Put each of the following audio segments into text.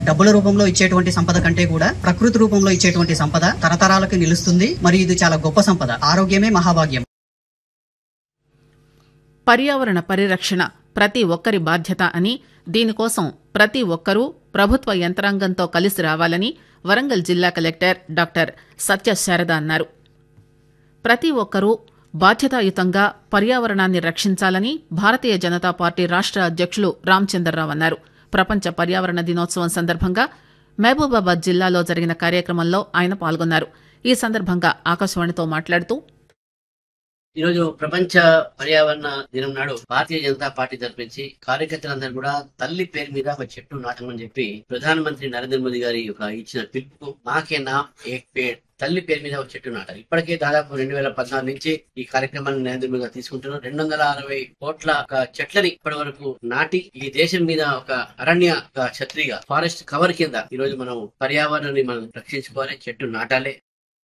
డబ్బుల రూపంలో ఇచ్చేటువంటి సంపద కంటే కూడా ప్రకృతి రూపంలో ఇచ్చేటువంటి సంపద తరతరాలకు నిలుస్తుంది మరియు ఇది చాలా గొప్ప సంపద ఆరోగ్యమే మహాభాగ్యం పర్యావరణ పరిరక్షణ ప్రతి ఒక్కరి బాధ్యత అని దీనికోసం ప్రతి ఒక్కరూ ప్రభుత్వ యంత్రాంగంతో కలిసి రావాలని వరంగల్ జిల్లా కలెక్టర్ డాక్టర్ సత్య శారద అన్నారు ప్రతి ఒక్కరూ బాధ్యతాయుతంగా పర్యావరణాన్ని రక్షించాలని భారతీయ జనతా పార్టీ రాష్ట అధ్యక్షులు రామచంద్రరావు అన్నారు ప్రపంచ పర్యావరణ దినోత్సవం సందర్భంగా మహబూబాబాద్ జిల్లాలో జరిగిన కార్యక్రమంలో ఆయన పాల్గొన్నారు ఈ సందర్భంగా ఆకాశవాణితో మాట్లాడుతూ ఈరోజు ప్రపంచ పర్యావరణ దినం నాడు భారతీయ జనతా పార్టీ తరపించి కార్యకర్తలందరూ కూడా తల్లి పేరు మీద ఒక చెట్టు నాటమని చెప్పి ప్రధానమంత్రి నరేంద్ర మోదీ గారి యొక్క ఇచ్చిన పిలుపు మాకే నా ఏక్ పేడ్ తల్లి పేరు మీద ఒక చెట్టు నాటారు ఇప్పటికే దాదాపు రెండు వేల పద్నాలుగు నుంచి ఈ కార్యక్రమాన్ని నరేంద్ర మోదీ గారు తీసుకుంటున్నారు రెండు వందల అరవై కోట్ల ఒక చెట్లని ఇప్పటి వరకు నాటి ఈ దేశం మీద ఒక అరణ్య ఒక ఛత్రిగా ఫారెస్ట్ కవర్ కింద ఈ రోజు మనం పర్యావరణాన్ని మనం రక్షించుకోవాలి చెట్టు నాటాలి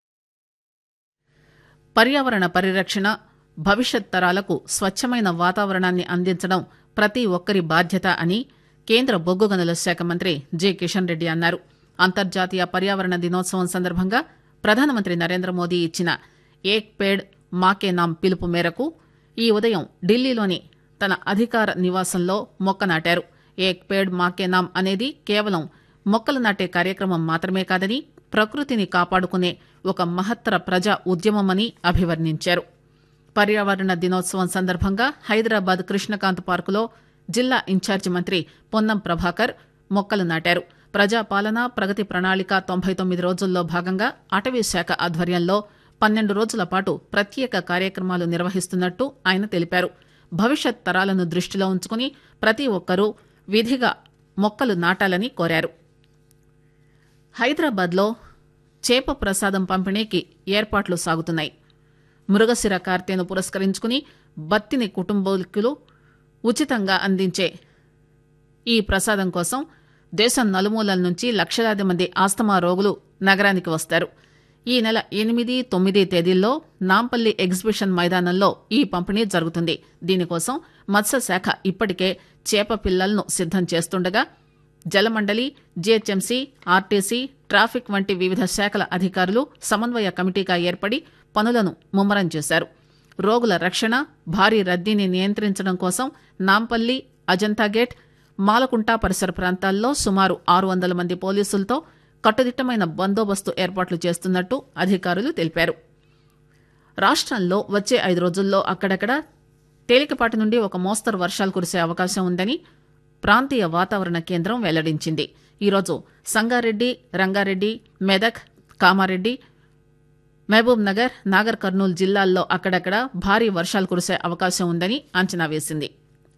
పర్యావరణ పరిరక్షణ భవిష్యత్ తరాలకు స్వచ్ఛమైన వాతావరణాన్ని అందించడం ప్రతి ఒక్కరి బాధ్యత అని కేంద్ర బొగ్గు గనుల శాఖ మంత్రి జె కిషన్ రెడ్డి అన్నారు అంతర్జాతీయ పర్యావరణ దినోత్సవం సందర్భంగా ప్రధానమంత్రి నరేంద్ర మోదీ ఇచ్చిన ఏక్ పేడ్ మాకే నామ్ పిలుపు మేరకు ఈ ఉదయం ఢిల్లీలోని తన అధికార నివాసంలో మొక్క నాటారు ఏక్ పేడ్ మాకే నామ్ అనేది కేవలం మొక్కలు నాటే కార్యక్రమం మాత్రమే కాదని ప్రకృతిని కాపాడుకునే ఒక మహత్తర ప్రజా ఉద్యమమని అభివర్ణించారు పర్యావరణ దినోత్సవం సందర్భంగా హైదరాబాద్ కృష్ణకాంత్ పార్కులో జిల్లా ఇన్ఛార్జి మంత్రి పొన్నం ప్రభాకర్ మొక్కలు నాటారు ప్రజాపాలన ప్రగతి ప్రణాళిక తొంభై తొమ్మిది రోజుల్లో భాగంగా అటవీ శాఖ ఆధ్వర్యంలో పన్నెండు రోజుల పాటు ప్రత్యేక కార్యక్రమాలు నిర్వహిస్తున్నట్టు ఆయన తెలిపారు భవిష్యత్ తరాలను దృష్టిలో ఉంచుకుని ప్రతి ఒక్కరూ విధిగా మొక్కలు నాటాలని కోరారు హైదరాబాద్లో చేప ప్రసాదం పంపిణీకి ఏర్పాట్లు సాగుతున్నాయి మృగశిర కార్తెను పురస్కరించుకుని బత్తిని కుటుంబీకులు ఉచితంగా అందించే ఈ ప్రసాదం కోసం దేశం నలుమూలల నుంచి లక్షలాది మంది ఆస్తమా రోగులు నగరానికి వస్తారు ఈ నెల ఎనిమిది తొమ్మిది తేదీల్లో నాంపల్లి ఎగ్జిబిషన్ మైదానంలో ఈ పంపిణీ జరుగుతుంది దీనికోసం మత్స్యశాఖ ఇప్పటికే చేప పిల్లలను సిద్దం చేస్తుండగా జలమండలి జీహెచ్ఎంసీ ఆర్టీసీ ట్రాఫిక్ వంటి వివిధ శాఖల అధికారులు సమన్వయ కమిటీగా ఏర్పడి పనులను ముమ్మరం చేశారు రోగుల రక్షణ భారీ రద్దీని నియంత్రించడం కోసం నాంపల్లి అజంతా గేట్ మాలకుంట పరిసర ప్రాంతాల్లో సుమారు ఆరు వందల మంది పోలీసులతో కట్టుదిట్టమైన బందోబస్తు ఏర్పాట్లు చేస్తున్నట్టు అధికారులు తెలిపారు రాష్ట్రంలో వచ్చే ఐదు రోజుల్లో అక్కడక్కడ తేలికపాటి నుండి ఒక మోస్తరు వర్షాలు కురిసే అవకాశం ఉందని ప్రాంతీయ వాతావరణ కేంద్రం వెల్లడించింది ఈరోజు సంగారెడ్డి రంగారెడ్డి మెదక్ కామారెడ్డి మహబూబ్ నగర్ నాగర్ కర్నూలు జిల్లాల్లో అక్కడక్కడ భారీ వర్షాలు కురిసే అవకాశం ఉందని అంచనా వేసింది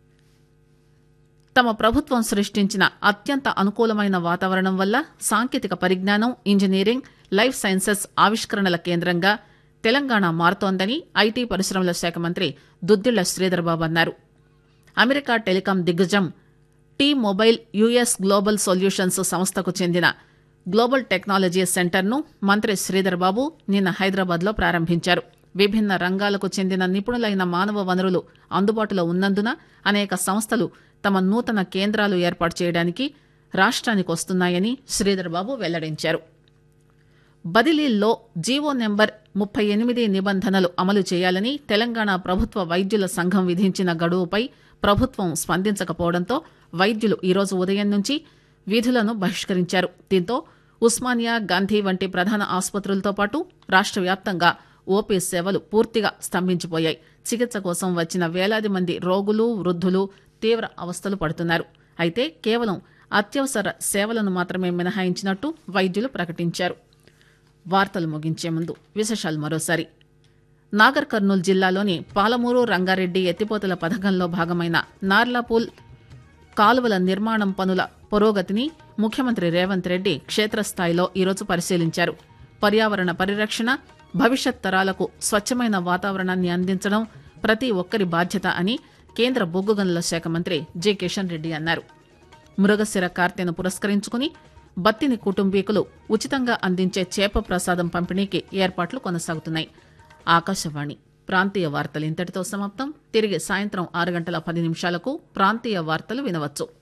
తమ ప్రభుత్వం సృష్టించిన అత్యంత అనుకూలమైన వాతావరణం వల్ల సాంకేతిక పరిజ్ఞానం ఇంజనీరింగ్ లైఫ్ సైన్సెస్ ఆవిష్కరణల కేంద్రంగా తెలంగాణ మారుతోందని ఐటీ పరిశ్రమల శాఖ మంత్రి దుద్దిళ్ల శ్రీధర్బాబు అన్నారు అమెరికా టెలికాం దిగ్గజం T Mobile US global solutions సంస్థకు చెందిన గ్లోబల్ టెక్నాలజీ సెంటర్ను మంత్రి శ్రీధర్బాబు నిన్న హైదరాబాద్లో ప్రారంభించారు విభిన్న రంగాలకు చెందిన నిపుణులైన మానవ వనరులు అందుబాటులో ఉన్నందున అనేక సంస్థలు తమ నూతన కేంద్రాలు ఏర్పాటు చేయడానికి రాష్ట్రానికి వస్తున్నాయని శ్రీధర్బాబు వెల్లడించారు బదిలీల్లో జీవో నెంబర్ ముప్పై ఎనిమిది నిబంధనలు అమలు చేయాలని తెలంగాణ ప్రభుత్వ వైద్యుల సంఘం విధించిన గడువుపై ప్రభుత్వం స్పందించకపోవడంతో వైద్యులు ఈరోజు ఉదయం నుంచి విధులను బహిష్కరించారు దీంతో ఉస్మానియా గాంధీ వంటి ప్రధాన ఆసుపత్రులతో పాటు రాష్ట్ర వ్యాప్తంగా ఓపీ సేవలు పూర్తిగా స్తంభించిపోయాయి చికిత్స కోసం వచ్చిన వేలాది మంది రోగులు వృద్ధులు తీవ్ర అవస్థలు పడుతున్నారు అయితే కేవలం అత్యవసర సేవలను మాత్రమే మినహాయించినట్టు వైద్యులు ప్రకటించారు వార్తలు ముగించే ముందు విశేషాలు మరోసారి నాగర్ కర్నూలు జిల్లాలోని పాలమూరు రంగారెడ్డి ఎత్తిపోతల పథకంలో భాగమైన నార్లాపూల్ కాలువల నిర్మాణం పనుల పురోగతిని ముఖ్యమంత్రి రేవంత్ రెడ్డి క్షేత్రస్థాయిలో ఈరోజు పరిశీలించారు పర్యావరణ పరిరక్షణ భవిష్యత్ తరాలకు స్వచ్ఛమైన వాతావరణాన్ని అందించడం ప్రతి ఒక్కరి బాధ్యత అని కేంద్ర బొగ్గు గనుల శాఖ మంత్రి జె కిషన్ రెడ్డి అన్నారు మృగశిర కార్తెను పురస్కరించుకుని బత్తిని కుటుంబీకులు ఉచితంగా అందించే చేప ప్రసాదం పంపిణీకి ఏర్పాట్లు కొనసాగుతున్నాయి ఆకాశవాణి ప్రాంతీయ వార్తలు ఇంతటితో సమాప్తం తిరిగి సాయంత్రం ఆరు గంటల పది నిమిషాలకు ప్రాంతీయ వార్తలు వినవచ్చు